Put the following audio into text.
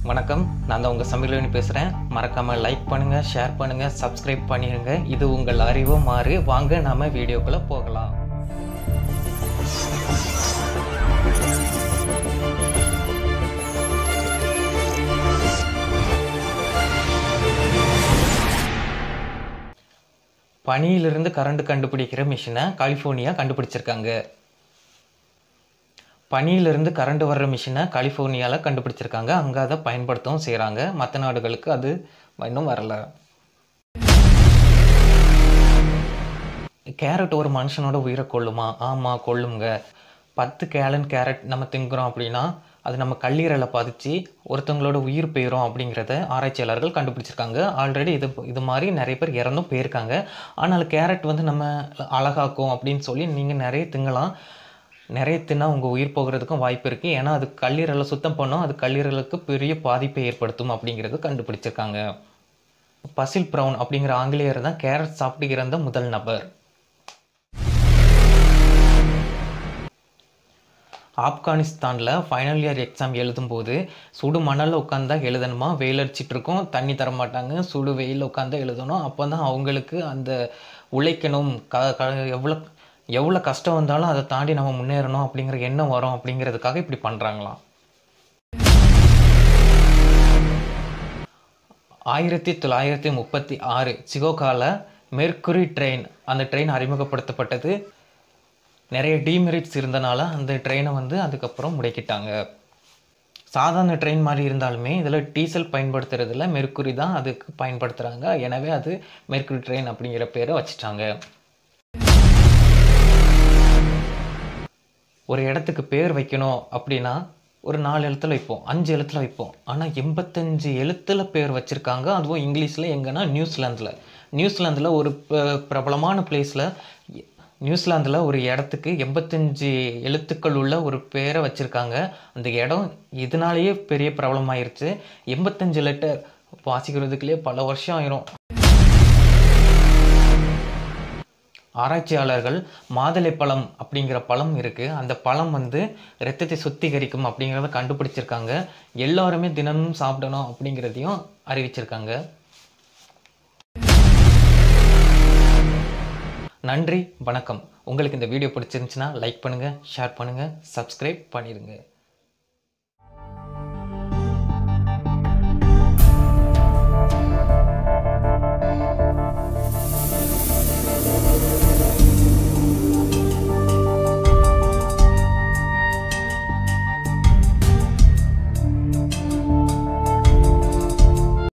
வணக்கம் நான் தான் உங்கள் சமையலனி பேசுகிறேன் மறக்காமல் லைக் பண்ணுங்கள் ஷேர் பண்ணுங்கள் சப்ஸ்கிரைப் பண்ணிடுங்க இது உங்கள் அறிவு மாறு வாங்க நாம வீடியோக்குள்ளே போகலாம் பனியிலிருந்து கரண்ட் கண்டுபிடிக்கிற மிஷினை கலிஃபோர்னியா கண்டுபிடிச்சிருக்காங்க பனியிலிருந்து கரண்ட் வர்ற மிஷினை கலிஃபோர்னியாவில் கண்டுபிடிச்சிருக்காங்க அங்கே அதை பயன்படுத்தவும் செய்கிறாங்க மற்ற நாடுகளுக்கு அது இன்னும் வரல கேரட் ஒரு மனுஷனோட உயிரை கொல்லுமா ஆமாம் கொல்லுங்க பத்து கேலன் கேரட் நம்ம திங்குறோம் அப்படின்னா அது நம்ம கல்லீரலை பாதிச்சு ஒருத்தவங்களோட உயிர் போயிடும் அப்படிங்கிறத ஆராய்ச்சியாளர்கள் கண்டுபிடிச்சிருக்காங்க ஆல்ரெடி இது இது மாதிரி நிறைய பேர் இறந்தும் போயிருக்காங்க ஆனால் கேரட் வந்து நம்ம அழகாக்கும் அப்படின்னு சொல்லி நீங்கள் நிறைய திங்கலாம் நிறைய தின்னா உங்கள் உயிர் போகிறதுக்கும் வாய்ப்பு இருக்குது ஏன்னா அது கல்லீரலை சுத்தம் பண்ணும் அது கல்லீரலுக்கு பெரிய பாதிப்பை ஏற்படுத்தும் அப்படிங்கிறது கண்டுபிடிச்சிருக்காங்க பசில் ப்ரவுன் அப்படிங்கிற ஆங்கிலேயர் தான் கேரட் சாப்பிட்டு இறந்த முதல் நபர் ஆப்கானிஸ்தானில் ஃபைனல் இயர் எக்ஸாம் எழுதும்போது சுடு மணலில் உட்காந்தா எழுதணுமா வெயில் அடிச்சிட்டு இருக்கும் தண்ணி தர மாட்டாங்க சுடு வெயிலில் உட்காந்தா எழுதணும் அப்போ தான் அவங்களுக்கு அந்த உழைக்கணும் க க எவ்வளோ எவ்வளோ கஷ்டம் வந்தாலும் அதை தாண்டி நம்ம முன்னேறணும் அப்படிங்கிற எண்ணம் வரும் அப்படிங்கிறதுக்காக இப்படி பண்ணுறாங்களாம் ஆயிரத்தி தொள்ளாயிரத்தி முப்பத்தி ஆறு சிகோகாவில் மெர்க்குரி ட்ரெயின் அந்த ட்ரெயின் அறிமுகப்படுத்தப்பட்டது நிறைய டிமெரிட்ஸ் இருந்தனால அந்த ட்ரெயினை வந்து அதுக்கப்புறம் முடக்கிட்டாங்க சாதாரண ட்ரெயின் மாதிரி இருந்தாலுமே இதில் டீசல் பயன்படுத்துறதுல மெர்க்குரி தான் அதுக்கு பயன்படுத்துகிறாங்க எனவே அது மெர்க்குரி ட்ரெயின் அப்படிங்கிற பேரை வச்சுட்டாங்க ஒரு இடத்துக்கு பேர் வைக்கணும் அப்படின்னா ஒரு நாலு எழுத்துல வைப்போம் அஞ்சு எழுத்துல வைப்போம் ஆனால் எண்பத்தஞ்சு எழுத்துல பேர் வச்சுருக்காங்க அதுவும் இங்கிலீஷில் எங்கன்னா நியூசிலாந்தில் நியூசிலாந்தில் ஒரு ப- பிரபலமான பிளேஸில் நியூசிலாந்தில் ஒரு இடத்துக்கு எண்பத்தஞ்சு எழுத்துக்கள் உள்ள ஒரு பேரை வச்சுருக்காங்க அந்த இடம் இதனாலேயே பெரிய பிரபலமாயிருச்சு எண்பத்தஞ்சு லெட்டர் வாசிக்கிறதுக்குள்ளே பல வருஷம் ஆயிரும் ஆராய்ச்சியாளர்கள் மாதுளை பழம் அப்படிங்கிற பழம் இருக்குது அந்த பழம் வந்து இரத்தத்தை சுத்திகரிக்கும் அப்படிங்கிறத கண்டுபிடிச்சிருக்காங்க எல்லாருமே தினமும் சாப்பிடணும் அப்படிங்கிறதையும் அறிவிச்சிருக்காங்க நன்றி வணக்கம் உங்களுக்கு இந்த வீடியோ பிடிச்சிருந்துச்சுன்னா லைக் பண்ணுங்கள் ஷேர் பண்ணுங்கள் சப்ஸ்கிரைப் பண்ணிடுங்க